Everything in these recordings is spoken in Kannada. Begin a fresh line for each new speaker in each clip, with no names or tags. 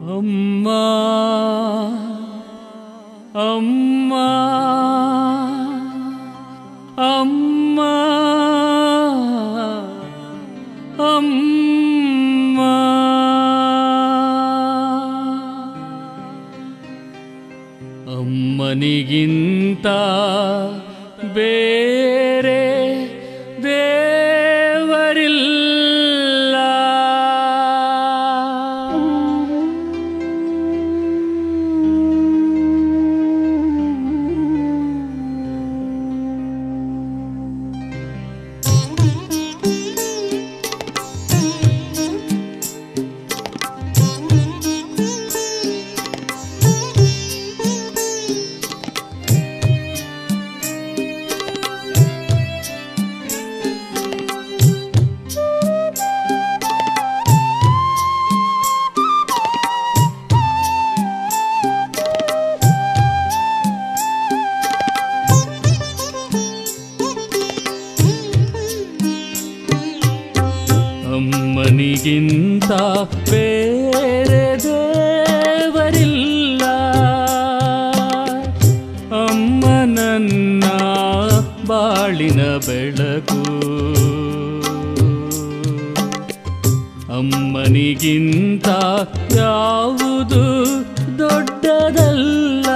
ಅಮ್ಮ ಅಮ್ಮ ಅಮ್ಮ ಅಮ್ಮ ಅಮ್ಮನಿಗಿಂತ ಬೇರೆ ದೇವರಿಲ್ಲ ಅಮ್ಮನಿಗಿಂತ ಬೇರೆ ದೇವರಿಲ್ಲ ಅಮ್ಮ ನನ್ನ ಬಾಳಿನ ಬೆಳಕು ಅಮ್ಮನಿಗಿಂತ ಯಾವುದು ದೊಡ್ಡದಲ್ಲ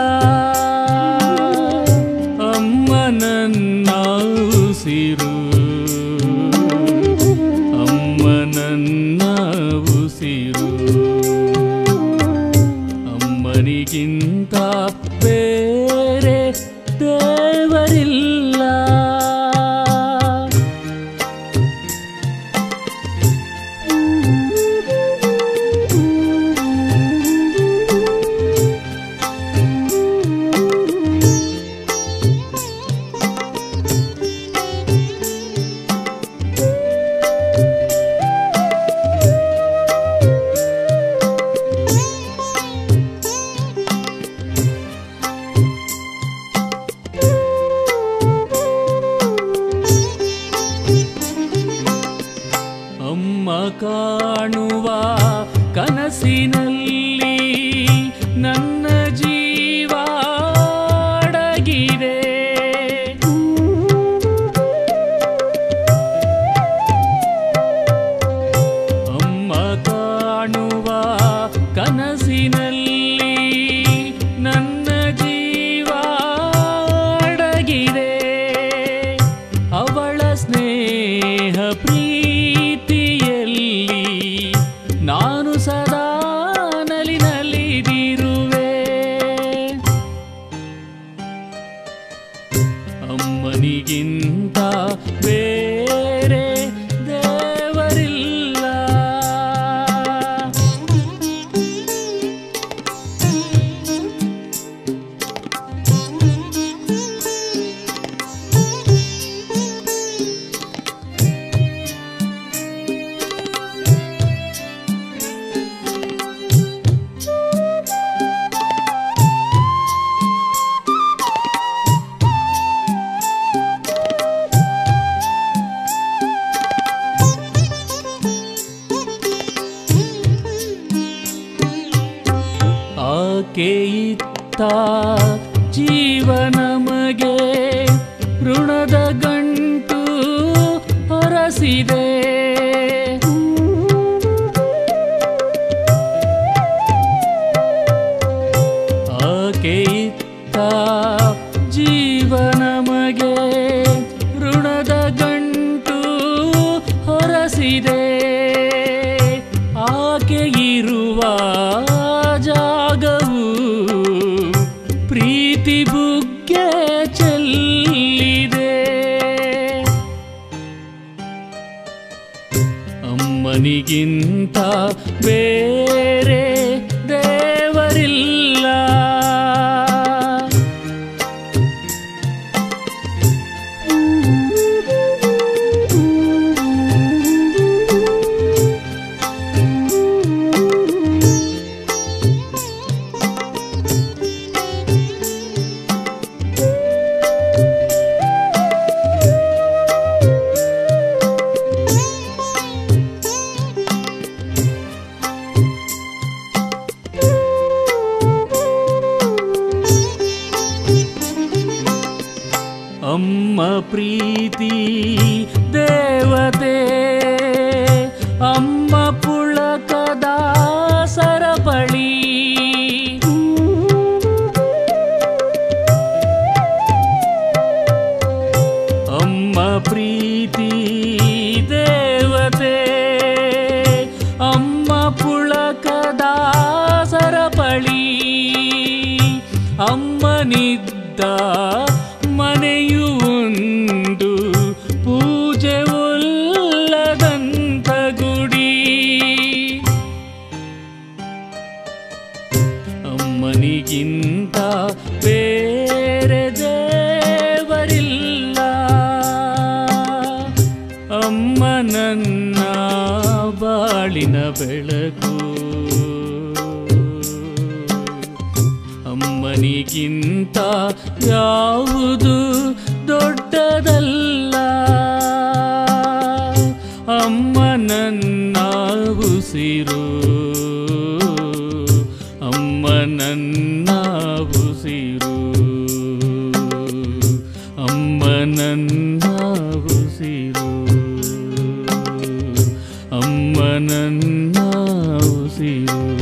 ಅಮ್ಮ ನನ್ನ ಉಸಿರು ಅಮ್ಮ ನನ್ನ ಉಸಿರು ಅಮ್ಮನಿಗಿಂತ ಬೇರೆ ದೇವರಿಲ್ಲ ಅಮ್ಮ ಕಾಣುವ ಕನಸಿನಲ್ಲಿ ನನ್ನ ಜೀವ ಅಡಗಿದೆ ಅಮ್ಮ ಕಾಣುವ ಕನಸಿನಲ್ಲಿ ನನ್ನ ಜೀವ ಅಡಗಿದೆ ಅವಳ ಸ್ನೇಹ ಪ್ರೀತಿಯಲ್ಲಿ ನಾನು ಸದಾ ನಲಿನಲಿದಿರುವೆ ಅಮ್ಮನಿಗಿಂತ ಬೇರೆ ದೇವರಿಲ್ಲ ಆಕೆ ಇತ್ತ ಜೀವನಮಗೆ ಋಣದ ಗಂಟು ಹೊರಸಿದೆ ಆಕೆ ಇತ್ತ ಜೀವನಮಗೆ ಋಣದ ಗಂಟು ಹೊರಸಿದೆ ಆಕೆ ಇರುವ ಜಾಗವು ಪ್ರೀತಿ ಬುಗ್ಗೆ ಚೆಲ್ಲಿದೆ ಅಮ್ಮನಿಗಿಂತ ಬೇರೆ ದೇವರಿಲ್ಲ ಅಮ್ಮ ಪ್ರೀತಿ ದೇವತೆ ಅಮ್ಮ ಪುಳಕದ ಸರಪಳಿ ಅಮ್ಮ ಪ್ರೀತಿ ದೇವತೆ ಅಮ್ಮ ಪುಳಕದ ಸರಪಳಿ ಅಮ್ಮನಿದ್ದ ಮನೆಯು ಒಂದು ಪೂಜೆ ಉಲ್ಲದಂತ ಗುಡಿ ಅಮ್ಮನಿಗಿಂತ ಬೇರೆ ದೇವರಿಲ್ಲ ಅಮ್ಮ ನನ್ನ ಬಾಳಿನ ಬೆಳಕು ಅಮ್ಮನಿಗಿಂತ ಯಾವುದು ದೊಡ್ಡದಲ್ಲ ಅಮ್ಮ ನನ್ನ ಉಸಿರು ಅಮ್ಮ ನನ್ನ ಉಸಿರು ಅಮ್ಮ ನನ್ನ ಉಸಿರು ಅಮ್ಮ ನನ್ನ ಉಸಿರು